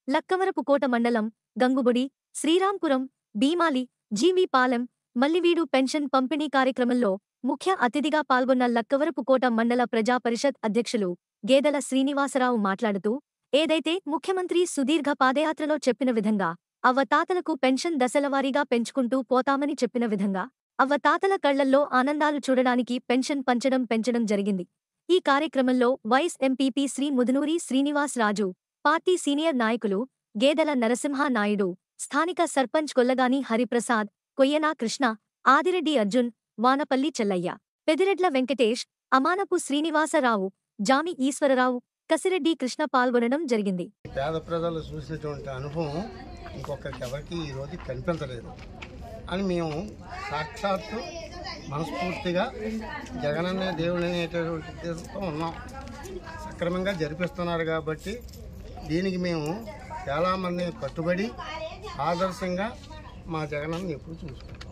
లక్కవరపుకోట మండలం గంగుబొడి శ్రీరాంపురం భీమాలి జీవీపాలెం మల్లివీడు పెన్షన్ పంపిణీ కార్యక్రమంలో ముఖ్య అతిథిగా పాల్గొన్న లక్కవరపుకోట మండల ప్రజా పరిషత్ అధ్యక్షులు గేదెల శ్రీనివాసరావు మాట్లాడుతూ ఏదైతే ముఖ్యమంత్రి సుదీర్ఘ పాదయాత్రలో చెప్పిన విధంగా అవ్వతాతలకు పెన్షన్ దశలవారీగా పెంచుకుంటూ పోతామని చెప్పిన విధంగా అవ్వతాతల కళ్లల్లో ఆనందాలు చూడడానికి పెన్షన్ పంచడం పెంచడం జరిగింది ఈ కార్యక్రమంలో vice MPP Sri Mudunuri Srinivas Raju party senior నాయకులు గేదెల నరసింహ నాయుడు స్థానిక సర్పంచ్ కొల్లగాని హరిప్రసాద్ కొయ్యనా కృష్ణ ఆదిరెడ్డి అర్జున్ వానపల్లి చెల్లయ్య పెదిరెడ్ల వెంకటేష్ అమానపు శ్రీనివాసరావు జామి ఈశ్వరరావు కసిరెడ్డి కృష్ణ పాల్గొనడం జరిగింది పేద ప్రజలు చూసినటువంటి అనుభవం ఇంకొకరికి ఎవరికి ఈరోజు కనిపించలేదు అని మేము సాక్షాత్తు మనస్ఫూర్తిగా జగనన్న దేవుడు అనేటటువంటి ఉద్దేశంతో ఉన్నాం సక్రమంగా జరిపిస్తున్నారు కాబట్టి దీనికి మేము చాలామంది కట్టుబడి ఆదర్శంగా మా జగనన్న ఎప్పుడు చూసుకుంటాం